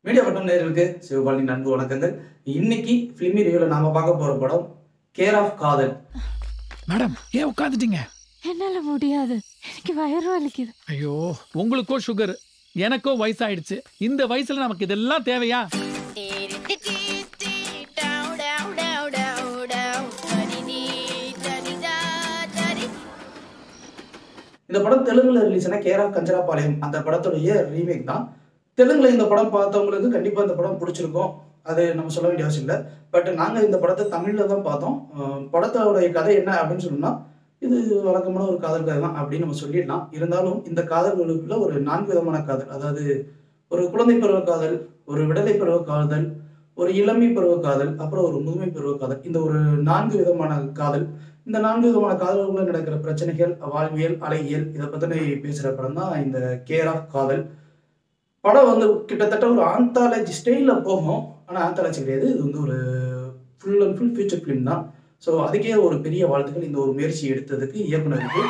media பட்டம் நேர்களுக்கு சிவபாலி நண்பு வணக்கங்கள் இன்னைக்கு ஃபிலிமி ரிவ்யூல நாம பார்க்க போற படம் கேர் ஆஃப் காதல் மேடம் ஏன் உட்காந்துட்டீங்க என்னால முடியாது எனக்கு வயிறு வலிக்குது ஐயோ உங்களுக்கோ சுகர் எனக்கோ வயசாயிடுச்சு இந்த வயசுல நமக்கு இதெல்லாம் தேவையா இந்த படம் தெலுங்குல ரிலீஸ் ஆன கேர் ஆஃப் கஞ்சராபாளையம் அந்த படத்துடைய ரீமேக் தான் தெலுங்குல இந்த படம் பார்த்தவங்களுக்கு கண்டிப்பா இந்த படம் பிடிச்சிருக்கும் அது நம்ம சொல்ல வேண்டிய அவசியம் இல்லை பட் நாங்க இந்த படத்தை தமிழ்ல தான் பார்த்தோம் அஹ் படத்தோடைய கதை என்ன அப்படின்னு சொன்னோம்னா இது வழக்கமான ஒரு காதல் கதை தான் அப்படின்னு நம்ம சொல்லிடலாம் இருந்தாலும் இந்த காதல்களுக்குள்ள ஒரு நான்கு விதமான காதல் அதாவது ஒரு குழந்தை பருவ காதல் ஒரு விடலை பருவ காதல் ஒரு இளமை பருவ காதல் அப்புறம் ஒரு முதுமை பருவ காதல் இந்த ஒரு நான்கு விதமான காதல் இந்த நான்கு விதமான காதல்களுக்குள்ள நடக்கிற பிரச்சனைகள் வாழ்வியல் அலையியல் இதை பத்தின பேசுற படம் தான் இந்த கேர் ஆஃப் காதல் படம் வந்து கிட்டத்தட்ட ஒரு ஆந்தாலஜி ஸ்டைல போகும் ஆனா ஆந்தாலஜி கிடையாது இது வந்து ஒரு full and full feature film தான் ஸோ அதுக்கே ஒரு பெரிய வாழ்த்துக்கள் இந்த ஒரு முயற்சி எடுத்ததுக்கு இயக்குனருக்கு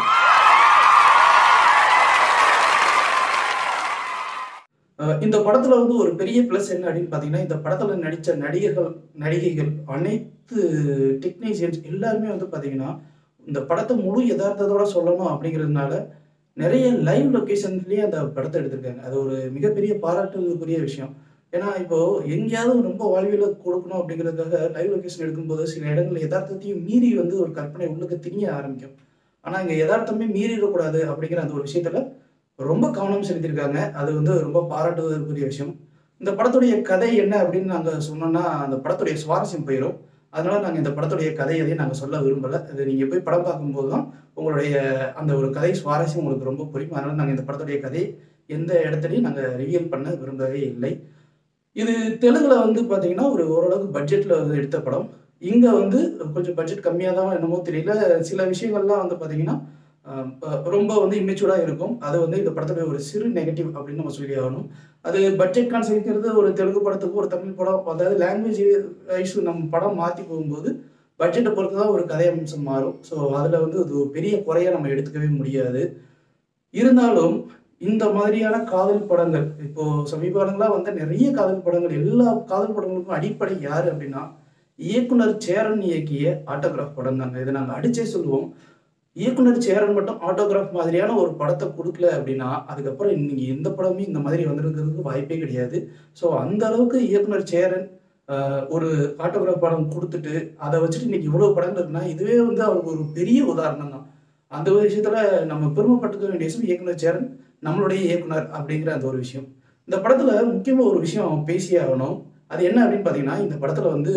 அஹ் இந்த படத்துல வந்து ஒரு பெரிய ப்ளஸ் என்ன அப்படின்னு பார்த்தீங்கன்னா இந்த படத்துல நடித்த நடிகர்கள் நடிகைகள் அனைத்து டெக்னீஷியன்ஸ் எல்லாருமே வந்து பார்த்தீங்கன்னா இந்த படத்தை முழு யதார்த்தத்தோட சொல்லணும் அப்படிங்கிறதுனால நிறைய லைவ் லொக்கேஷன்ஸ்லேயே அந்த படத்தை எடுத்திருக்காங்க அது ஒரு மிகப்பெரிய பாராட்டுக்குரிய விஷயம் ஏன்னா இப்போ எங்கேயாவது ரொம்ப வாழ்வியல கொடுக்கணும் அப்படிங்கிறதுக்காக லைவ் லொகேஷன் எடுக்கும்போது சில இடங்கள்ல யதார்த்தத்தையும் மீறி வந்து ஒரு கற்பனை உள்ளுக்கு திணிய ஆரம்பிக்கும் ஆனால் இங்கே யதார்த்தமே மீறிடக்கூடாது அப்படிங்கிற அந்த ஒரு விஷயத்துல ரொம்ப கவனம் செலுத்தியிருக்காங்க அது வந்து ரொம்ப பாராட்டுவதற்குரிய விஷயம் இந்த படத்துடைய கதை என்ன அப்படின்னு நாங்கள் சொன்னோம்னா அந்த படத்துடைய சுவாரஸ்யம் போயிடும் அதனால நாங்கள் இந்த படத்துடைய கதையதையும் நாங்கள் சொல்ல விரும்பலை அது நீங்கள் போய் படம் பார்க்கும்போது தான் உங்களுடைய அந்த ஒரு கதை சுவாரஸ்யம் உங்களுக்கு ரொம்ப புரியும் அதனால நாங்கள் இந்த படத்துடைய கதை எந்த இடத்துலையும் நாங்கள் ரிவியல் பண்ண விரும்பவே இல்லை இது தெலுங்குல வந்து பார்த்தீங்கன்னா ஒரு ஓரளவுக்கு பட்ஜெட்டில் வந்து எடுத்த படம் இங்கே வந்து கொஞ்சம் பட்ஜெட் கம்மியாக தான் என்னமோ தெரியல சில விஷயங்கள்லாம் வந்து பார்த்தீங்கன்னா ஆஹ் ப- ரொம்ப வந்து இம்மெச்சூராக இருக்கும் அது வந்து இந்த படத்துடைய ஒரு சிறு நெகட்டிவ் அப்படின்னு நம்ம சொல்லி ஆகணும் அது பட்ஜெட் கான்செப்ட்ங்கிறது ஒரு தெலுங்கு படத்துக்கு ஒரு தமிழ் படம் அதாவது லாங்குவேஜ் இஷ்யூ நம்ம படம் மாற்றி போகும்போது பட்ஜெட்டை பொறுத்து தான் ஒரு கதை அம்சம் மாறும் ஸோ அதில் வந்து அது ஒரு பெரிய குறைய நம்ம எடுத்துக்கவே முடியாது இருந்தாலும் இந்த மாதிரியான காதல் படங்கள் இப்போ சமீப காலங்களா வந்த நிறைய காதல் படங்கள் எல்லா காதல் படங்களுக்கும் அடிப்படை யாரு அப்படின்னா இயக்குனர் சேரன் இயக்கிய ஆட்டோகிராஃப் படம் தாங்க இதை நாங்கள் அடிச்சே சொல்லுவோம் இயக்குனர் சேரன் மட்டும் ஆட்டோகிராஃப் மாதிரியான ஒரு படத்தை கொடுக்கல அப்படின்னா அதுக்கப்புறம் இன்னைக்கு எந்த படமும் இந்த மாதிரி வந்திருக்கிறதுக்கு வாய்ப்பே கிடையாது ஸோ அந்த அளவுக்கு இயக்குனர் சேரன் ஆஹ், ஒரு ஆட்டோகிராஃப் படம் கொடுத்துட்டு அதை வச்சுட்டு இன்னைக்கு இவ்வளவு படங்கள் இருக்குன்னா இதுவே வந்து அவருக்கு ஒரு பெரிய உதாரணம் தான் அந்த ஒரு விஷயத்துல நம்ம பெருமைப்பட்டுக்க வேண்டிய விஷயம் இயக்குனர் சேரன் நம்மளுடைய இயக்குனர் அப்படிங்கிற அந்த ஒரு விஷயம் இந்த படத்துல முக்கியமா ஒரு விஷயம் பேசியே ஆகணும் அது என்ன அப்படின்னு பார்த்தீங்கன்னா இந்த படத்துல வந்து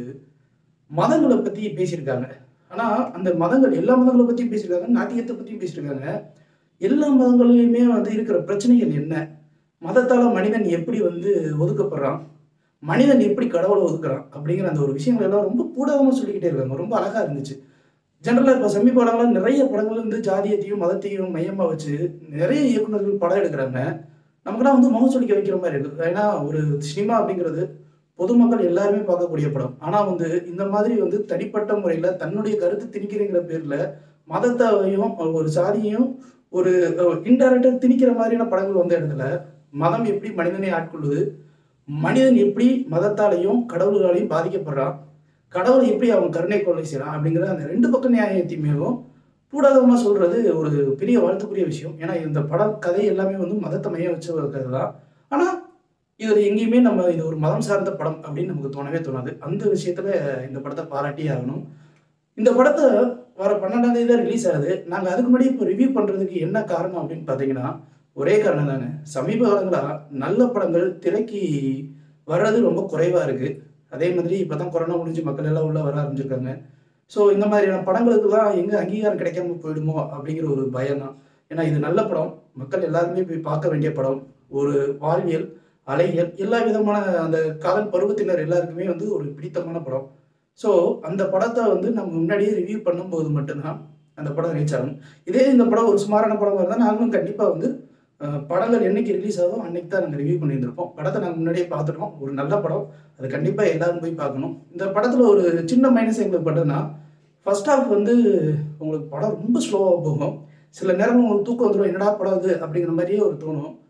மதங்களை பத்தி பேசியிருக்காங்க ஆனா அந்த மதங்கள் எல்லா மதங்களை பத்தியும் பேசியிருக்காங்க நாட்டியத்தை பத்தியும் பேசியிருக்காங்க எல்லா மதங்களிலுமே வந்து இருக்கிற பிரச்சனைகள் என்ன மதத்தால மனிதன் எப்படி வந்து ஒதுக்கப்படுறான் மனிதன் எப்படி கடவுளை ஒதுக்குறான் அப்படிங்கிற அந்த ஒரு விஷயங்கள் எல்லாம் ரொம்ப பூடகமாக சொல்லிக்கிட்டே இருக்காங்க ரொம்ப அழகா இருந்துச்சு ஜென்ரலாக இப்போ சமீப காலங்களில் நிறைய படங்கள் வந்து ஜாதியத்தையும் மதத்தையும் மையமாக வச்சு நிறைய இயக்குனர்கள் படம் எடுக்கிறாங்க நமக்குலாம் வந்து முகம் சுளிக்க வைக்கிற மாதிரி இருக்கு ஏன்னா ஒரு சினிமா அப்படிங்கிறது பொதுமக்கள் எல்லாருமே பார்க்கக்கூடிய படம் ஆனால் வந்து இந்த மாதிரி வந்து தனிப்பட்ட முறையில் தன்னுடைய கருத்து திணிக்கிறங்கிற பேரில் மதத்தையும் ஒரு சாதியையும் ஒரு இன்டைரக்டாக திணிக்கிற மாதிரியான படங்கள் வந்த இடத்துல மதம் எப்படி மனிதனை ஆட்கொள்ளுது மனிதன் எப்படி மதத்தாலையும் கடவுள்களாலையும் பாதிக்கப்படுறான் கடவுளை எப்படி அவன் கருணை கொள்ளை செய்கிறான் அப்படிங்கிற அந்த ரெண்டு பக்க நியாயத்தையுமேவும் பூடாதமாக சொல்றது ஒரு பெரிய வாழ்த்துக்குரிய விஷயம் ஏன்னா இந்த படம் கதை எல்லாமே வந்து மதத்தை மையம் வச்சு ஒரு கதை தான் ஆனால் இதில் எங்கேயுமே நம்ம இது ஒரு மதம் சார்ந்த படம் அப்படின்னு நமக்கு தோணவே தோணாது அந்த விஷயத்துல இந்த படத்தை பாராட்டியே ஆகணும் இந்த படத்தை வர பன்னெண்டாம் தேதி தான் ரிலீஸ் ஆகுது நாங்கள் அதுக்கு முன்னாடி இப்போ ரிவ்யூ பண்ணுறதுக்கு என்ன காரணம் அப்படின்னு பார்த்தீங்கன்னா ஒரே காரணம் தாங்க சமீப காலங்களாக நல்ல படங்கள் திரைக்கு வர்றது ரொம்ப குறைவாக இருக்குது அதே மாதிரி இப்போ தான் கொரோனா முடிஞ்சு மக்கள் எல்லாம் உள்ள வர ஆரம்பிச்சிருக்காங்க ஸோ இந்த மாதிரியான படங்களுக்குலாம் எங்கே அங்கீகாரம் கிடைக்காம போயிடுமோ அப்படிங்கிற ஒரு பயம் தான் ஏன்னா இது நல்ல படம் மக்கள் எல்லாருமே போய் பார்க்க வேண்டிய படம் ஒரு வாழ்வியல் அலைகள் எல்லா விதமான அந்த காதல் பருவத்தினர் எல்லாருக்குமே வந்து ஒரு பிடித்தமான படம் ஸோ அந்த படத்தை வந்து நம்ம முன்னாடியே ரிவ்யூ பண்ணும்போது மட்டும்தான் அந்த படம் ரீச் ஆகும் இதே இந்த படம் ஒரு சுமாரான படமாக இருந்தால் நாங்களும் கண்டிப்பாக வந்து அஹ், படங்கள் என்னைக்கு ரிலீஸ் ஆகும் அன்னைக்கு தான் நாங்கள் ரிவ்யூ பண்ணியிருந்திருப்போம் படத்தை நாங்கள் முன்னாடியே பார்த்துட்டோம் ஒரு நல்ல படம் அது கண்டிப்பாக எல்லாரும் போய் பார்க்கணும் இந்த படத்தில் ஒரு சின்ன மைனஸ் எங்களுக்கு பட்டதுன்னா ஃபர்ஸ்ட் ஹாஃப் வந்து உங்களுக்கு படம் ரொம்ப ஸ்லோவாக போகும் சில நேரம் உங்களுக்கு தூக்கம் வந்துடும் என்னடா படம் இது அப்படிங்கிற மாதிரியே ஒரு தோணும்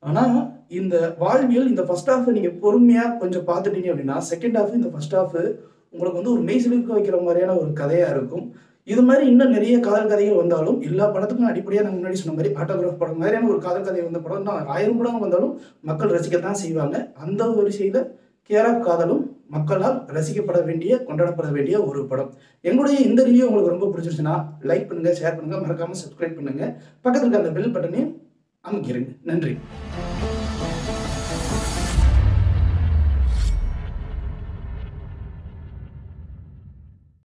ஆனால் இந்த வாழ்வியல் இந்த ஃபர்ஸ்ட் ஹாஃப் நீங்கள் பொறுமையாக கொஞ்சம் பார்த்துட்டீங்க அப்படின்னா செகண்ட் ஹாஃப் இந்த ஃபர்ஸ்ட் ஹாஃப் உங்களுக்கு வந்து ஒரு மெய்சிலிருக்க வைக்கிற மாதிரியான ஒரு கதையாக இருக்கும் இது மாதிரி இன்னும் நிறைய காதல் கதைகள் வந்தாலும் எல்லா படத்துக்கும் அடிப்படையாக நான் முன்னாடி சொன்ன மாதிரி ஆட்டோகிராஃப் படம் மாதிரியான ஒரு காதல் கதை வந்த படம் இன்னும் ஆயிரம் படம் வந்தாலும் மக்கள் ரசிக்கத்தான் செய்வாங்க அந்த வரிசையில் கேர் ஆஃப் காதலும் மக்களால் ரசிக்கப்பட வேண்டிய கொண்டாடப்பட வேண்டிய ஒரு படம் எங்களுடைய இந்த ரிவ்யூ உங்களுக்கு ரொம்ப பிடிச்சிருச்சுன்னா லைக் பண்ணுங்க ஷேர் பண்ணுங்க மறக்காம சப்ஸ்கிரைப் பண்ணுங்க பக்கத்துல இருக்க அந்த பெல் பட்டனையும் அமுக்கிடுங்க நன்றி